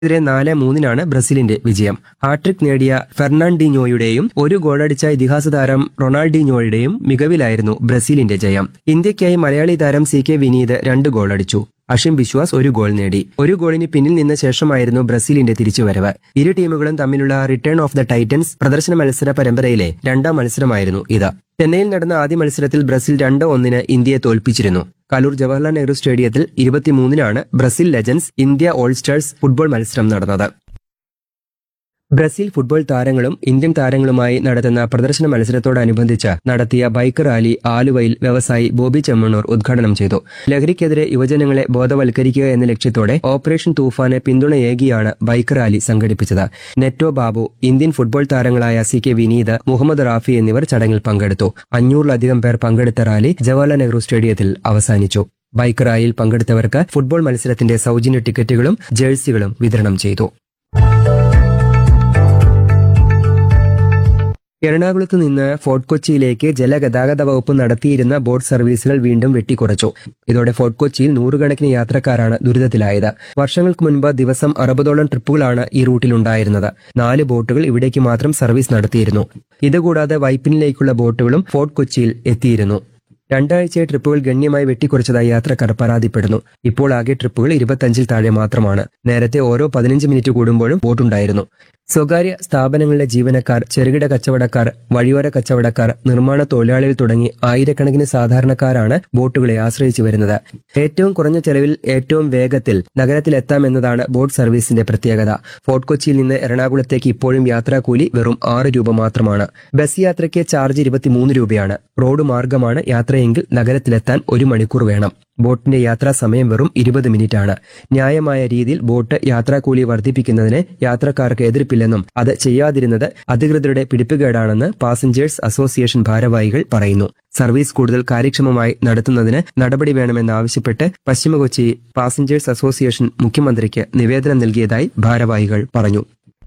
എതിരെ നാല് മൂന്നിനാണ് ബ്രസീലിന്റെ വിജയം ഹാട്രിക് നേടിയ ഫെർണാണ്ടിനോയുടെയും ഒരു ഗോളടിച്ച ഇതിഹാസ താരം റൊണാൾഡിനോയുടെയും മികവിലായിരുന്നു ബ്രസീലിന്റെ ജയം ഇന്ത്യയ്ക്കായി മലയാളി താരം സി കെ വിനീത് രണ്ട് ഗോളടിച്ചു അഷിം ബിശ്വാസ് ഒരു ഗോൾ നേടി ഒരു ഗോളിന് പിന്നിൽ നിന്ന ശേഷമായിരുന്നു ബ്രസീലിന്റെ തിരിച്ചുവരവ് ഇരു ടീമുകളും തമ്മിലുള്ള റിട്ടേൺ ഓഫ് ദ ടൈറ്റൻസ് പ്രദർശന മത്സര പരമ്പരയിലെ രണ്ടാം മത്സരമായിരുന്നു ഇത് ചെന്നൈയിൽ നടന്ന ആദ്യ മത്സരത്തിൽ ബ്രസീൽ രണ്ട് ഒന്നിന് ഇന്ത്യയെ തോൽപ്പിച്ചിരുന്നു കലൂർ ജവഹർലാൽ നെഹ്റു സ്റ്റേഡിയത്തിൽ ഇരുപത്തിമൂന്നിനാണ് Brazil legends India all stars football മത്സരം നടന്നത് ബ്രസീൽ ഫുട്ബോൾ താരങ്ങളും ഇന്ത്യൻ താരങ്ങളുമായി നടത്തുന്ന പ്രദർശന മത്സരത്തോടനുബന്ധിച്ച് നടത്തിയ ബൈക്ക് റാലി ആലുവയിൽ വ്യവസായി ബോബി ചെമ്മണ്ണൂർ ഉദ്ഘാടനം ചെയ്തു ലഹരിക്കെതിരെ യുവജനങ്ങളെ ബോധവൽക്കരിക്കുക എന്ന ലക്ഷ്യത്തോടെ ഓപ്പറേഷൻ തൂഫാന് പിന്തുണയേകിയാണ് ബൈക്ക് റാലി സംഘടിപ്പിച്ചത് നെറ്റോ ബാബു ഇന്ത്യൻ ഫുട്ബോൾ താരങ്ങളായ സി കെ വിനീത് മുഹമ്മദ് റാഫി എന്നിവർ ചടങ്ങിൽ പങ്കെടുത്തു അഞ്ഞൂറിലധികം പേർ പങ്കെടുത്ത റാലി ജവഹർലാൽ നെഹ്റു സ്റ്റേഡിയത്തിൽ അവസാനിച്ചു ബൈക്ക് റാലിയിൽ പങ്കെടുത്തവർക്ക് ഫുട്ബോൾ മത്സരത്തിന്റെ സൗജന്യ ടിക്കറ്റുകളും ജേഴ്സികളും വിതരണം ചെയ്തു എറണാകുളത്ത് നിന്ന് ഫോർട്ട് കൊച്ചിയിലേക്ക് ജലഗതാഗത വകുപ്പ് നടത്തിയിരുന്ന ബോട്ട് സർവീസുകൾ വീണ്ടും വെട്ടിക്കുറച്ചു ഇതോടെ ഫോർട്ട് കൊച്ചിയിൽ നൂറുകണക്കിന് യാത്രക്കാരാണ് ദുരിതത്തിലായത് വർഷങ്ങൾക്ക് മുൻപ് ദിവസം അറുപതോളം ട്രിപ്പുകളാണ് ഈ റൂട്ടിലുണ്ടായിരുന്നത് നാല് ബോട്ടുകൾ ഇവിടേക്ക് മാത്രം സർവീസ് നടത്തിയിരുന്നു ഇതുകൂടാതെ വൈപ്പിനിലേക്കുള്ള ബോട്ടുകളും ഫോർട്ട് കൊച്ചിയിൽ എത്തിയിരുന്നു രണ്ടാഴ്ചയായി ട്രിപ്പുകൾ ഗണ്യമായി വെട്ടിക്കുറച്ചതായി യാത്രക്കാർ പരാതിപ്പെടുന്നു ഇപ്പോൾ ആകെ ട്രിപ്പുകൾ ഇരുപത്തഞ്ചിൽ താഴെ മാത്രമാണ് നേരത്തെ ഓരോ പതിനഞ്ച് മിനിറ്റ് കൂടുമ്പോഴും ബോട്ടുണ്ടായിരുന്നു സ്വകാര്യ സ്ഥാപനങ്ങളിലെ ജീവനക്കാർ ചെറുകിട കച്ചവടക്കാർ വഴിയോര കച്ചവടക്കാർ നിർമ്മാണ തൊഴിലാളികൾ തുടങ്ങി ആയിരക്കണക്കിന് സാധാരണക്കാരാണ് ബോട്ടുകളെ ആശ്രയിച്ചു വരുന്നത് ഏറ്റവും കുറഞ്ഞ ചെലവിൽ ഏറ്റവും വേഗത്തിൽ നഗരത്തിലെത്താമെന്നതാണ് ബോട്ട് സർവീസിന്റെ പ്രത്യേകത ഫോർട്ട് കൊച്ചിയിൽ നിന്ന് എറണാകുളത്തേക്ക് ഇപ്പോഴും യാത്രാക്കൂലി വെറും ആറ് രൂപ മാത്രമാണ് ബസ് യാത്രയ്ക്ക് ചാർജ് ഇരുപത്തിമൂന്ന് രൂപയാണ് റോഡ് മാർഗമാണ് യാത്രയെങ്കിൽ നഗരത്തിലെത്താൻ ഒരു മണിക്കൂർ വേണം ബോട്ടിന്റെ യാത്രാ സമയം വെറും ഇരുപത് മിനിറ്റ് ആണ് ന്യായമായ രീതിയിൽ ബോട്ട് യാത്രാക്കൂലി വർദ്ധിപ്പിക്കുന്നതിന് യാത്രക്കാർക്ക് എതിർപ്പില്ലെന്നും അത് ചെയ്യാതിരുന്നത് അധികൃതരുടെ പിടിപ്പുകേടാണെന്ന് പാസഞ്ചേഴ്സ് അസോസിയേഷൻ ഭാരവാഹികൾ പറയുന്നു സർവീസ് കൂടുതൽ കാര്യക്ഷമമായി നടത്തുന്നതിന് നടപടി വേണമെന്നാവശ്യപ്പെട്ട് പശ്ചിമ കൊച്ചി പാസഞ്ചേഴ്സ് അസോസിയേഷൻ മുഖ്യമന്ത്രിക്ക് നിവേദനം നൽകിയതായി ഭാരവാഹികൾ പറഞ്ഞു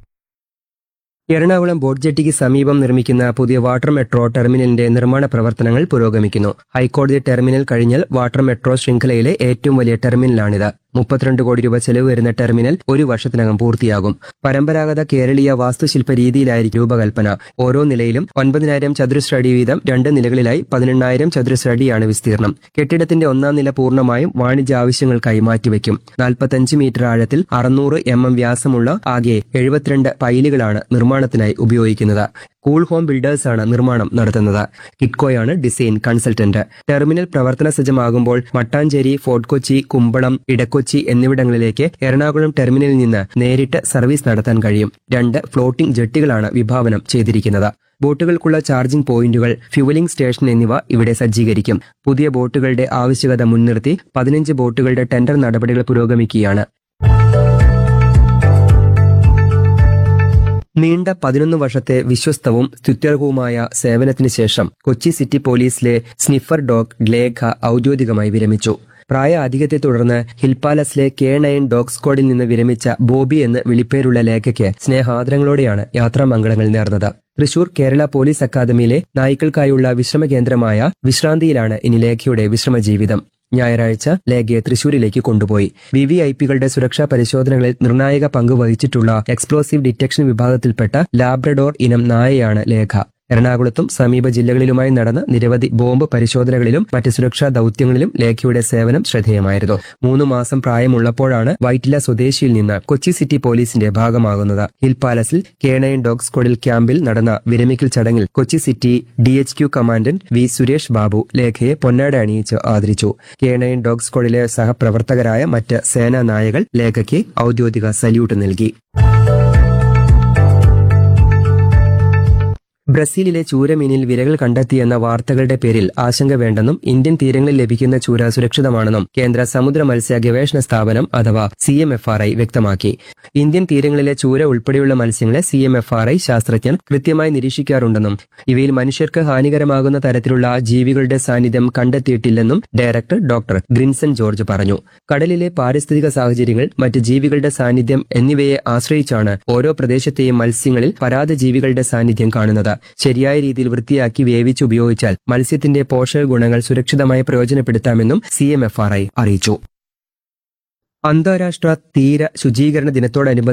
എറണാകുളം ബോട്ട് ജെട്ടിക്ക് സമീപം നിർമ്മിക്കുന്ന പുതിയ വാട്ടർ മെട്രോ ടെർമിനലിന്റെ നിർമ്മാണ പ്രവർത്തനങ്ങൾ പുരോഗമിക്കുന്നു ഹൈക്കോടതി ടെർമിനൽ കഴിഞ്ഞാൽ വാട്ടർ മെട്രോ ശൃംഖലയിലെ ഏറ്റവും വലിയ ടെർമിനലാണിത് മുപ്പത്തിരണ്ട് കോടി രൂപ ചെലവ് വരുന്ന ടെർമിനൽ ഒരു വർഷത്തിനകം പൂർത്തിയാകും പരമ്പരാഗത കേരളീയ വാസ്തുശില്പ രീതിയിലായിരിക്കും രൂപകൽപ്പന ഓരോ നിലയിലും ഒൻപതിനായിരം ചതുരശ്ര അടി വീതം രണ്ട് നിലകളിലായി പതിനെണ്ണായിരം ചതുരശ്ര അടിയാണ് വിസ്തീർണം കെട്ടിടത്തിന്റെ ഒന്നാം നില പൂർണ്ണമായും വാണിജ്യ ആവശ്യങ്ങൾക്കായി മാറ്റിവെക്കും നാൽപ്പത്തഞ്ച് മീറ്റർ ആഴത്തിൽ അറുന്നൂറ് എം എം വ്യാസമുള്ള ആകെ എഴുപത്തിരണ്ട് പൈലുകളാണ് നിർമ്മാണത്തിനായി ഉപയോഗിക്കുന്നത് കൂൾ ഹോം ബിൽഡേഴ്സാണ് നിർമ്മാണം നടത്തുന്നത് കിറ്റ്കോയാണ് ഡിസൈൻ കൺസൾട്ടന്റ് ടെർമിനൽ പ്രവർത്തന സജ്ജമാകുമ്പോൾ മട്ടാഞ്ചേരി ഫോർട്ട് കൊച്ചി കുമ്പളം ഇടക്കൊച്ചി എന്നിവിടങ്ങളിലേക്ക് എറണാകുളം ടെർമിനലിൽ നിന്ന് നേരിട്ട് സർവീസ് നടത്താൻ കഴിയും രണ്ട് ഫ്ലോട്ടിംഗ് ജെട്ടികളാണ് വിഭാവനം ചെയ്തിരിക്കുന്നത് ബോട്ടുകൾക്കുള്ള ചാർജിംഗ് പോയിന്റുകൾ ഫ്യൂവലിംഗ് സ്റ്റേഷൻ എന്നിവ ഇവിടെ സജ്ജീകരിക്കും പുതിയ ബോട്ടുകളുടെ ആവശ്യകത മുൻനിർത്തി പതിനഞ്ച് ബോട്ടുകളുടെ ടെൻഡർ നടപടികൾ പുരോഗമിക്കുകയാണ് നീണ്ട പതിനൊന്ന് വർഷത്തെ വിശ്വസ്തവും സ്തുത്യർഹവുമായ സേവനത്തിന് ശേഷം കൊച്ചി സിറ്റി പോലീസിലെ സ്നിഫർ ഡോഗ് ലേഖ ഔദ്യോഗികമായി വിരമിച്ചു പ്രായ അധികത്തെ തുടർന്ന് ഹിൽ പാലസിലെ കെ നയൻ ഡോഗ് സ്ക്വാഡിൽ നിന്ന് വിരമിച്ച ബോബി എന്ന് വിളിപ്പേരുള്ള ലേഖയ്ക്ക് സ്നേഹാദരങ്ങളോടെയാണ് യാത്രാമംഗളങ്ങൾ നേർന്നത് തൃശൂർ കേരള പോലീസ് അക്കാദമിയിലെ നായ്ക്കൾക്കായുള്ള വിശ്രമ കേന്ദ്രമായ വിശ്രാന്തിയിലാണ് ഇനി ലേഖയുടെ വിശ്രമജീവിതം ഞായറാഴ്ച ലേഖയെ തൃശൂരിലേക്ക് കൊണ്ടുപോയി വി വി ഐ പികളുടെ സുരക്ഷാ പരിശോധനകളിൽ നിർണായക പങ്ക് വഹിച്ചിട്ടുള്ള എക്സ്പ്ലോസീവ് ഡിറ്റക്ഷൻ വിഭാഗത്തിൽപ്പെട്ട ലാബ്രഡോർ ഇനം നായയാണ് ലേഖ എറണാകുളത്തും സമീപ ജില്ലകളിലുമായി നടന്ന നിരവധി ബോംബ് പരിശോധനകളിലും മറ്റ് സുരക്ഷാ ദൌത്യങ്ങളിലും ലേഖയുടെ സേവനം ശ്രദ്ധേയമായിരുന്നു മൂന്ന് മാസം പ്രായമുള്ളപ്പോഴാണ് വൈറ്റില സ്വദേശിയിൽ നിന്ന് കൊച്ചി സിറ്റി പോലീസിന്റെ ഭാഗമാകുന്നത് ഹിൽ പാലസിൽ കേണയൻ ഡോഗ് സ്ക്വാഡിൽ ക്യാമ്പിൽ നടന്ന വിരമിക്കൽ ചടങ്ങിൽ Kochi city D H Q commandant V Suresh Babu ലേഖയെ പൊന്നാട അണിയിച്ച് ആദരിച്ചു കേണയൻ ഡോഗ് സ്ക്വാഡിലെ സഹപ്രവർത്തകരായ മറ്റ് സേനാ നായകൾ ലേഖയ്ക്ക് ഔദ്യോഗിക സല്യൂട്ട് നൽകി ബ്രസീലിലെ ചൂരമീനിൽ വിരകൾ കണ്ടെത്തിയെന്ന വാർത്തകളുടെ പേരിൽ ആശങ്ക വേണ്ടെന്നും ഇന്ത്യൻ തീരങ്ങളിൽ ലഭിക്കുന്ന ചൂര സുരക്ഷിതമാണെന്നും കേന്ദ്ര സമുദ്ര മത്സ്യ ഗവേഷണ സ്ഥാപനം അഥവാ C M F R I വ്യക്തമാക്കി ഇന്ത്യൻ തീരങ്ങളിലെ ചൂര ഉൾപ്പെടെയുള്ള മത്സ്യങ്ങളെ C M F R I ശാസ്ത്രജ്ഞർ കൃത്യമായി നിരീക്ഷിക്കാറുണ്ടെന്നും ഇവയിൽ മനുഷ്യർക്ക് ഹാനികരമാകുന്ന തരത്തിലുള്ള ജീവികളുടെ സാന്നിധ്യം കണ്ടെത്തിയിട്ടില്ലെന്നും ഡയറക്ടർ ഡോക്ടർ ഗ്രിൻസൺ ജോർജ് പറഞ്ഞു കടലിലെ പാരിസ്ഥിതിക സാഹചര്യങ്ങൾ മറ്റ് ജീവികളുടെ സാന്നിധ്യം എന്നിവയെ ആശ്രയിച്ചാണ് ഓരോ പ്രദേശത്തെയും മത്സ്യങ്ങളിൽ പരാതജീവികളുടെ സാന്നിധ്യം കാണുന്നത് ശരിയായ രീതിയിൽ വൃത്തിയാക്കി വേവിച്ച് ഉപയോഗിച്ചാൽ മത്സ്യത്തിന്റെ പോഷക ഗുണങ്ങൾ സുരക്ഷിതമായി പ്രയോജനപ്പെടുത്താമെന്നും സി അറിയിച്ചു അന്താരാഷ്ട്ര തീര ശുചീകരണ ദിനത്തോടനുബന്ധിച്ച്